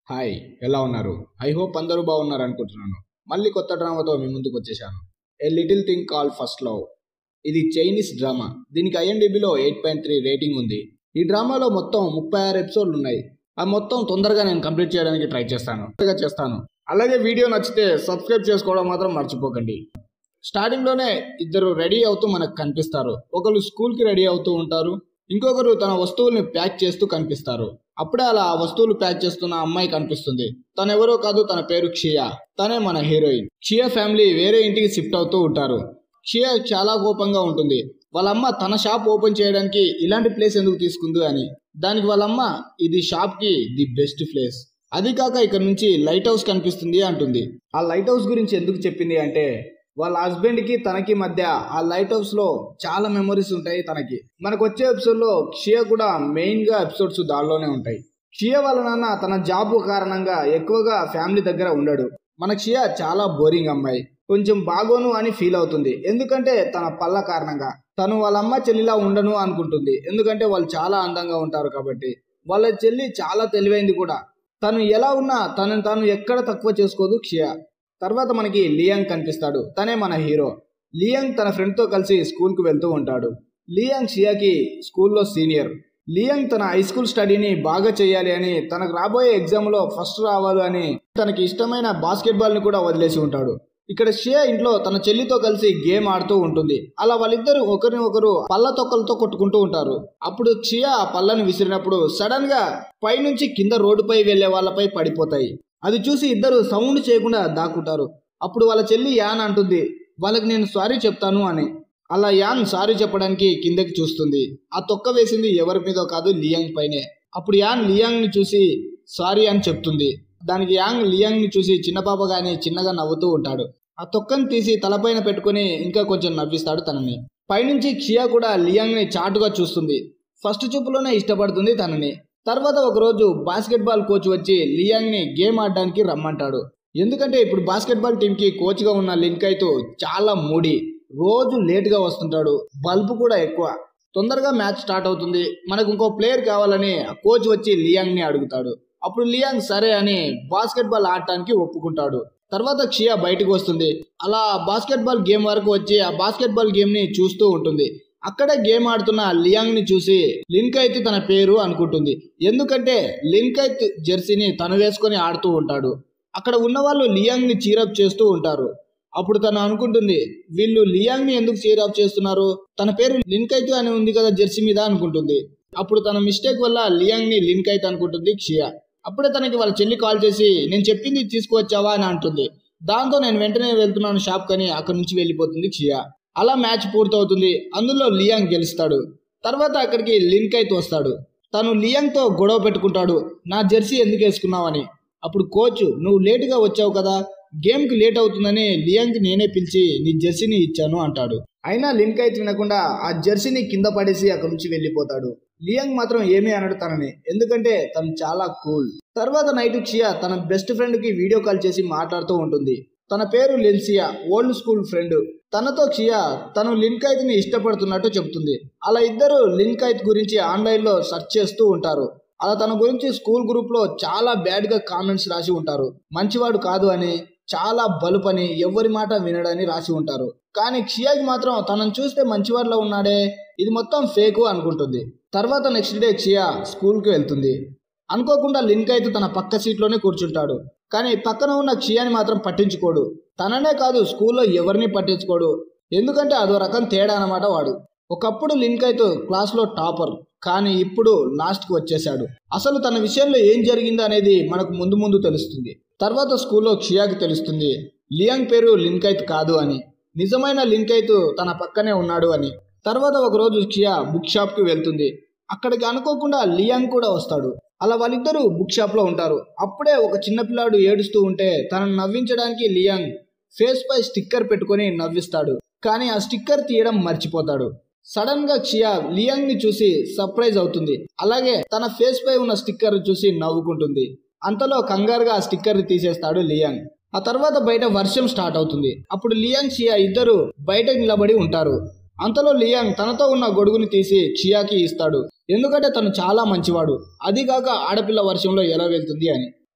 hi ఎలా ఉన్నారు I hope అందరూ బాగున్నారు అనుకుంటున్నాను మళ్ళీ కొత్త డ్రామాతో మీ ముందుకు వచ్చేసాను a little thing call first love ఇది చైనీస్ డ్రామా దీనికి ఐఎన్డిబిలో ఎయిట్ పాయింట్ త్రీ రేటింగ్ ఉంది ఈ డ్రామాలో మొత్తం ముప్పై ఆరు ఎపిసోడ్లు ఉన్నాయి ఆ మొత్తం తొందరగా నేను కంప్లీట్ చేయడానికి ట్రై చేస్తాను తొందరగా చేస్తాను అలాగే వీడియో నచ్చితే సబ్స్క్రైబ్ చేసుకోవడం మాత్రం మర్చిపోకండి స్టార్టింగ్లోనే ఇద్దరు రెడీ అవుతూ మనకు కనిపిస్తారు ఒకరు స్కూల్కి రెడీ అవుతూ ఉంటారు ఇంకొకరు తన వస్తువుల్ని ప్యాక్ చేస్తూ కనిపిస్తారు అప్పుడే అలా ఆ వస్తువులు ప్యాక్ చేస్తున్న అమ్మాయి కనిపిస్తుంది తనెవరో కాదు తన పేరు క్షియా తనే మన హీరోయిన్ క్షియా ఫ్యామిలీ వేరే ఇంటికి షిఫ్ట్ అవుతూ ఉంటారు క్షియా చాలా కోపంగా ఉంటుంది వాళ్ళమ్మ తన షాప్ ఓపెన్ చేయడానికి ఇలాంటి ప్లేస్ ఎందుకు తీసుకుంది అని దానికి వాళ్ళమ్మ ఇది షాప్ కి ది బెస్ట్ ప్లేస్ అది కాక ఇక్కడ నుంచి లైట్ హౌస్ కనిపిస్తుంది అంటుంది ఆ లైట్ హౌస్ గురించి ఎందుకు చెప్పింది అంటే వాళ్ళ హస్బెండ్ కి తనకి మధ్య ఆ లైట్ హౌస్ లో చాలా మెమరీస్ ఉంటాయి తనకి మనకు వచ్చే ఎపిసోడ్ లో క్షియ కూడా మెయిన్ గా ఎపిసోడ్స్ దానిలోనే ఉంటాయి క్షియ వాళ్ళ నాన్న తన జాబ్ కారణంగా ఎక్కువగా ఫ్యామిలీ దగ్గర ఉండడు మన క్షియ చాలా బోరింగ్ అమ్మాయి కొంచెం బాగోను అని ఫీల్ అవుతుంది ఎందుకంటే తన పళ్ళ కారణంగా తను వాళ్ళ అమ్మ చెల్లిలా ఉండను అనుకుంటుంది ఎందుకంటే వాళ్ళు చాలా అందంగా ఉంటారు కాబట్టి వాళ్ళ చెల్లి చాలా తెలివైంది కూడా తను ఎలా ఉన్నా తనని తాను ఎక్కడ తక్కువ చేసుకోదు క్షియ తర్వాత మనకి లియాంగ్ కనిపిస్తాడు తనే మన హీరో లియాంగ్ తన ఫ్రెండ్తో కలిసి స్కూల్కి వెళ్తూ ఉంటాడు లియాంగ్ షియాకి స్కూల్లో సీనియర్ లియాంగ్ తన హై స్కూల్ స్టడీని బాగా చేయాలి అని తనకు రాబోయే ఎగ్జామ్లో ఫస్ట్ రావాలి అని తనకి ఇష్టమైన బాస్కెట్బాల్ని కూడా వదిలేసి ఉంటాడు ఇక్కడ షియా ఇంట్లో తన చెల్లితో కలిసి గేమ్ ఆడుతూ ఉంటుంది అలా వాళ్ళిద్దరు ఒకరిని ఒకరు పళ్ళ తొక్కలతో కొట్టుకుంటూ ఉంటారు అప్పుడు షియా ఆ పళ్ళని విసిరినప్పుడు సడన్ గా పైనుంచి కింద రోడ్డుపై వెళ్లే వాళ్ళపై పడిపోతాయి అది చూసి ఇద్దరు సౌండ్ చేయకుండా దాక్కుంటారు అప్పుడు వాళ్ళ చెల్లి యాన్ అంటుంది వాళ్ళకి నేను సారీ చెప్తాను అని అలా యాన్ సారీ చెప్పడానికి కిందకి చూస్తుంది ఆ తొక్క వేసింది ఎవరి మీదో కాదు లియాంగ్ పైనే అప్పుడు యాన్ లియాంగ్ ని చూసి సారీ అని చెప్తుంది దానికి యాంగ్ లియాంగ్ ని చూసి చిన్న పాపగాని చిన్నగా నవ్వుతూ ఉంటాడు ఆ తొక్కను తీసి తలపైన పెట్టుకుని ఇంకా కొంచెం నవ్విస్తాడు తనని పైనుంచి క్షియా కూడా లియాంగ్ ని చాటుగా చూస్తుంది ఫస్ట్ చూపులోనే ఇష్టపడుతుంది తనని తర్వాత ఒకరోజు బాస్కెట్బాల్ కోచ్ వచ్చి లియాంగ్ ని గేమ్ ఆడడానికి రమ్మంటాడు ఎందుకంటే ఇప్పుడు బాస్కెట్బాల్ టీం కి కోచ్ గా ఉన్న లింకైతు చాలా మూడి రోజు లేట్ గా వస్తుంటాడు బల్బు కూడా ఎక్కువ తొందరగా మ్యాచ్ స్టార్ట్ అవుతుంది మనకు ఇంకో ప్లేయర్ కావాలని ఆ కోచ్ వచ్చి లియాంగ్ ని అడుగుతాడు అప్పుడు లియాంగ్ సరే అని బాస్కెట్బాల్ ఆడటానికి ఒప్పుకుంటాడు తర్వాత క్షియా బయటకు వస్తుంది అలా బాస్కెట్బాల్ గేమ్ వరకు వచ్చి ఆ బాస్కెట్బాల్ గేమ్ ని చూస్తూ ఉంటుంది అక్కడే గేమ్ ఆడుతున్న లియాంగ్ ని చూసి లిన్కైత్ తన పేరు అనుకుంటుంది ఎందుకంటే లిన్కైత్ జెర్సీని తను వేసుకొని ఆడుతూ ఉంటాడు అక్కడ ఉన్న వాళ్ళు లియాంగ్ ని చీరప్ చేస్తూ ఉంటారు అప్పుడు తను అనుకుంటుంది వీళ్ళు లియాంగ్ ని ఎందుకు చీరప్ చేస్తున్నారు తన పేరు లిన్కైత్ అని ఉంది కదా జెర్సీ మీద అనుకుంటుంది అప్పుడు తన మిస్టేక్ వల్ల లియాంగ్ ని లిన్కైత్ అనుకుంటుంది క్షియా అప్పుడే తనకి వాళ్ళ చెల్లి కాల్ చేసి నేను చెప్పింది తీసుకువచ్చావా అని అంటుంది దాంతో నేను వెంటనే వెళ్తున్నాను షాప్ కని అక్కడి నుంచి వెళ్ళిపోతుంది క్షియా అలా మ్యాచ్ పూర్తవుతుంది అందులో లియాంగ్ గెలుస్తాడు తర్వాత అక్కడికి లిన్కైత్ వస్తాడు తను లియాంగ్తో గొడవ పెట్టుకుంటాడు నా జెర్సీ ఎందుకు వేసుకున్నావని అప్పుడు కోచ్ నువ్వు లేటుగా వచ్చావు కదా గేమ్కి లేట్ అవుతుందని లియాంగ్కి నేనే పిలిచి నీ జెర్సీని ఇచ్చాను అంటాడు అయినా లిన్కైత్ వినకుండా ఆ జెర్సీని కింద పడేసి అక్కడి నుంచి వెళ్ళిపోతాడు లియాంగ్ మాత్రం ఏమీ అనడు తనని ఎందుకంటే తను చాలా కూల్ తర్వాత నైట్ క్షియా తన బెస్ట్ ఫ్రెండ్ కి వీడియో కాల్ చేసి మాట్లాడుతూ ఉంటుంది తన పేరు లెన్సియా ఓల్డ్ స్కూల్ ఫ్రెండ్ తనతో క్షియా తను లిన్కైత్ ని ఇష్టపడుతున్నట్టు చెబుతుంది అలా ఇద్దరు లిన్కైత్ గురించి ఆన్లైన్ లో సెర్చ్ చేస్తూ ఉంటారు అలా తన గురించి స్కూల్ గ్రూప్ లో చాలా బ్యాడ్ గా కామెంట్స్ రాసి ఉంటారు మంచివాడు కాదు అని చాలా బలుపని ఎవరి మాట వినడని రాసి ఉంటారు కానీ క్షియాకి మాత్రం తనను చూస్తే మంచివాడిలో ఉన్నాడే ఇది మొత్తం ఫేకు అనుకుంటుంది తర్వాత నెక్స్ట్ డే క్షియా స్కూల్కి వెళ్తుంది అనుకోకుండా లింక్ అయితే తన పక్క సీట్లోనే కూర్చుంటాడు కానీ పక్కన ఉన్న క్షియాని మాత్రం పట్టించుకోడు తననే కాదు స్కూల్లో ఎవరిని పట్టించుకోడు ఎందుకంటే అదో రకం తేడా అన్నమాట వాడు ఒకప్పుడు లింక్ అయితే క్లాస్లో టాపర్ కానీ ఇప్పుడు లాస్ట్కి వచ్చేశాడు అసలు తన విషయంలో ఏం జరిగింది అనేది మనకు ముందు ముందు తెలుస్తుంది తర్వాత స్కూల్లో క్షియాకి తెలుస్తుంది లియాంగ్ పేరు లింకైత్ కాదు అని నిజమైన లింకైత్ తన పక్కనే ఉన్నాడు అని తర్వాత ఒకరోజు క్షియా బుక్ షాప్కి వెళ్తుంది అక్కడికి అనుకోకుండా లియాంగ్ కూడా వస్తాడు అలా వాళ్ళిద్దరూ బుక్ షాప్లో ఉంటారు అప్పుడే ఒక చిన్నపిల్లాడు ఏడుస్తూ ఉంటే తనను నవ్వించడానికి లియాంగ్ ఫేస్ పై స్టిక్కర్ పెట్టుకొని నవ్విస్తాడు కానీ ఆ స్టిక్కర్ తీయడం మర్చిపోతాడు సడన్ గా క్షియా లియాంగ్ ని చూసి సర్ప్రైజ్ అవుతుంది అలాగే తన ఫేస్ పై ఉన్న స్టిక్కర్ చూసి నవ్వుకుంటుంది అంతలో కంగారుగా ఆ స్టిక్కర్ ని తీసేస్తాడు లియాంగ్ ఆ తర్వాత బయట వర్షం స్టార్ట్ అవుతుంది అప్పుడు లియాంగ్ షియా ఇద్దరు బయట నిలబడి ఉంటారు అంతలో లియాంగ్ తనతో ఉన్న గొడుగుని తీసి చియాకి ఇస్తాడు ఎందుకంటే తను చాలా మంచివాడు అదిగాక ఆడపిల్ల వర్షంలో ఎలా వెళ్తుంది అని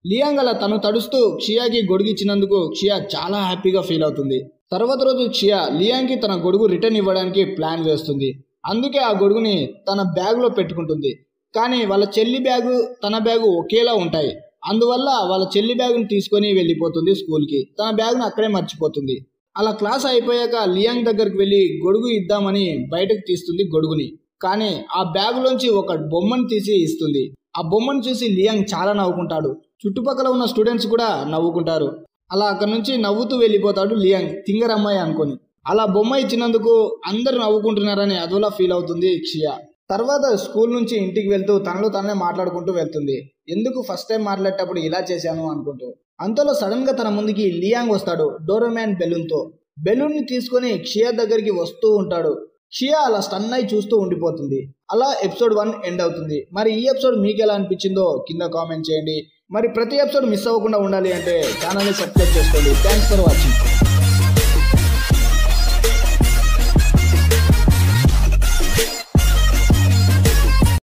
లియాంగ్ అలా తను తడుస్తూ క్షియాకి గొడుగు ఇచ్చినందుకు క్షియా చాలా హ్యాపీగా ఫీల్ అవుతుంది తర్వాత రోజు క్షియా లియాంగ్కి తన గొడుగు రిటర్న్ ఇవ్వడానికి ప్లాన్ వేస్తుంది అందుకే ఆ గొడుగుని తన బ్యాగ్లో పెట్టుకుంటుంది కానీ వాళ్ళ చెల్లి బ్యాగు తన బ్యాగు ఒకేలా ఉంటాయి అందువల్ల వాళ్ళ చెల్లి బ్యాగుని తీసుకొని వెళ్ళిపోతుంది స్కూల్కి తన బ్యాగ్ను అక్కడే మర్చిపోతుంది అలా క్లాస్ అయిపోయాక లియాంగ్ దగ్గరికి వెళ్ళి గొడుగు ఇద్దామని బయటకు తీస్తుంది గొడుగుని కానీ ఆ బ్యాగులోంచి ఒక బొమ్మను తీసి ఇస్తుంది ఆ బొమ్మను చూసి లియాంగ్ చాలా నవ్వుకుంటాడు చుట్టుపక్కల ఉన్న స్టూడెంట్స్ కూడా నవ్వుకుంటారు అలా అక్కడి నుంచి నవ్వుతూ వెళ్ళిపోతాడు లియాంగ్ తింగర్ అమ్మాయి అనుకొని అలా బొమ్మ ఇచ్చినందుకు అందరు నవ్వుకుంటున్నారని అదోలా ఫీల్ అవుతుంది క్షియా తర్వాత స్కూల్ నుంచి ఇంటికి వెళ్తూ తనలో తనే మాట్లాడుకుంటూ వెళ్తుంది ఎందుకు ఫస్ట్ టైం మాట్లాడేటప్పుడు ఇలా చేశాను అనుకుంటూ అంతలో సడన్ గా తన ముందుకి లియాంగ్ వస్తాడు డోరోమ్యాన్ బెలూన్ తో బెలూన్ ని తీసుకొని క్షియా దగ్గరికి వస్తూ ఉంటాడు క్షియా అలా స్టన్ అయి చూస్తూ ఉండిపోతుంది అలా ఎపిసోడ్ వన్ ఎండ్ అవుతుంది మరి ఈ ఎపిసోడ్ మీకు ఎలా అనిపించిందో కింద కామెంట్ చేయండి మరి ప్రతి ఎపిసోడ్ మిస్ అవ్వకుండా ఉండాలి అంటే ఛానల్ని సబ్స్క్రైబ్ చేసుకోండి థ్యాంక్స్ ఫర్ వాచింగ్